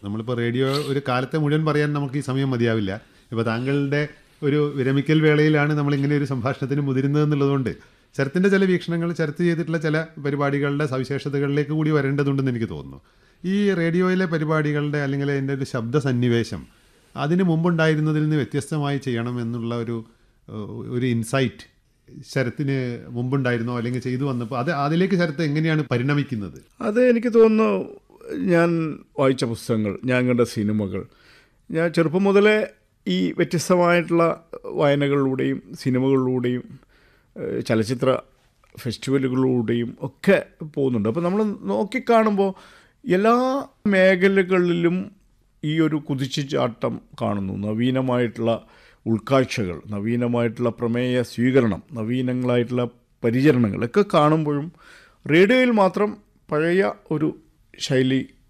നമ്മളിപ്പോൾ റേഡിയോ ഒരു കാലത്തെ മുഴുവൻ പറയാൻ നമുക്ക് ഈ സമയം മതിയാവില്ല ഇപ്പോൾ താങ്കളുടെ ഒരു വിരമിക്കൽ വേളയിലാണ് നമ്മൾ ഇങ്ങനെ ഒരു സംഭാഷണത്തിന് മുതിരുന്നതെന്നുള്ളതുകൊണ്ട് ശരത്തിൻ്റെ ചില വീക്ഷണങ്ങൾ ശരത്ത് ചെയ്തിട്ടുള്ള ചില പരിപാടികളുടെ സവിശേഷതകളിലേക്ക് കൂടി വരേണ്ടതുണ്ടെന്ന് എനിക്ക് തോന്നുന്നു ഈ റേഡിയോയിലെ പരിപാടികളുടെ അല്ലെങ്കിൽ അതിൻ്റെ ഒരു ശബ്ദ സന്നിവേശം അതിന് മുമ്പുണ്ടായിരുന്നതിൽ നിന്ന് വ്യത്യസ്തമായി ചെയ്യണം എന്നുള്ള ഒരു ഏഹ്, ഒരു ഇൻസൈറ്റ് ശരത്തിന് മുമ്പുണ്ടായിരുന്നോ അല്ലെങ്കിൽ ചെയ്തു വന്നപ്പോൾ അത് അതിലേക്ക് ശരത്ത് എങ്ങനെയാണ് പരിണമിക്കുന്നത് അത് എനിക്ക് തോന്നുന്നു ഞാൻ വായിച്ച പുസ്തകങ്ങൾ ഞാൻ കണ്ട സിനിമകൾ ഞാൻ ചെറുപ്പം മുതലേ ഈ വ്യത്യസ്തമായിട്ടുള്ള വായനകളിലൂടെയും സിനിമകളിലൂടെയും ഏഹ്, ചലച്ചിത്ര ഫെസ്റ്റിവലുകളിലൂടെയും ഒക്കെ പോകുന്നുണ്ട് അപ്പോൾ നമ്മൾ നോക്കിക്കാണുമ്പോൾ എല്ലാ മേഖലകളിലും ഈ ഒരു കുതിച്ചുചാട്ടം കാണുന്നു നവീനമായിട്ടുള്ള ഉൾക്കാഴ്ചകൾ നവീനമായിട്ടുള്ള പ്രമേയ സ്വീകരണം നവീനങ്ങളായിട്ടുള്ള പരിചരണങ്ങൾ ഒക്കെ കാണുമ്പോഴും റേഡിയോയിൽ മാത്രം പഴയ ഒരു ശൈലി